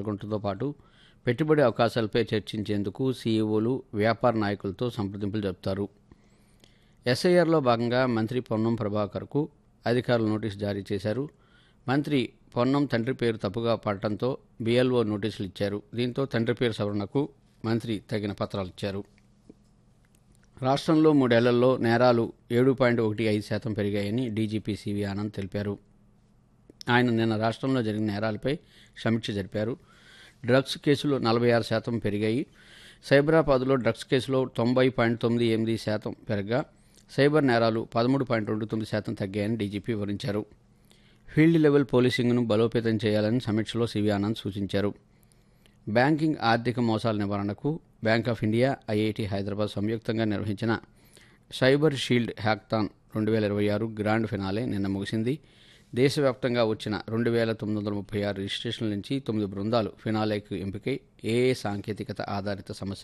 పాల్గొనడంతో పాటు పెట్టుబడి అవకాశాలపై చర్చించేందుకు సీఈఓలు వ్యాపార నాయకులతో సంప్రదింపులు జరుపుతారు ఎస్ఐఆర్లో భాగంగా మంత్రి పొన్నం ప్రభాకర్కు అధికారులు నోటీసు జారీ చేశారు మంత్రి పొన్నం తండ్రి పేరు తప్పుగా పడటంతో బిఎల్ఓ నోటీసులు ఇచ్చారు దీంతో తండ్రి పేరు సవరణకు మంత్రి తగిన పత్రాలు ఇచ్చారు రాష్ట్రంలో మూడేళ్లలో నేరాలు ఏడు పాయింట్ ఒకటి ఐదు శాతం పెరిగాయని డీజీపీ సివి ఆనంద్ తెలిపారు ఆయన నిన్న రాష్ట్రంలో జరిగిన నేరాలపై సమీక్ష జరిపారు డ్రగ్స్ కేసులు నలభై ఆరు శాతం పెరిగాయి సైబరాబాద్లో డ్రగ్స్ కేసులో తొంభై పాయింట్ తొమ్మిది ఎనిమిది శాతం పెరగా సైబర్ నేరాలు పదమూడు పాయింట్ రెండు తొమ్మిది శాతం తగ్గాయని డీజీపీ వివరించారు ఫీల్డ్ లెవెల్ పోలీసింగ్ను బలోపేతం చేయాలని సమీక్షలో సివి ఆనంద్ సూచించారు బ్యాంకింగ్ ఆర్థిక మోసాల నివారణకు bank of India IIT Hyderabad సంయుక్తంగా నిర్వహించిన సైబర్ షీల్డ్ హ్యాక్థాన్ రెండు వేల ఇరవై ఆరు గ్రాండ్ ఫినాలే నిన్న ముగిసింది దేశవ్యాప్తంగా వచ్చిన రెండు వేల తొమ్మిది వందల ముప్పై ఆరు రిజిస్ట్రేషన్ల నుంచి తొమ్మిది బృందాలు ఫినాలేకు ఎంపికై ఏ ఏ సాంకేతికత ఆధారిత సమస్య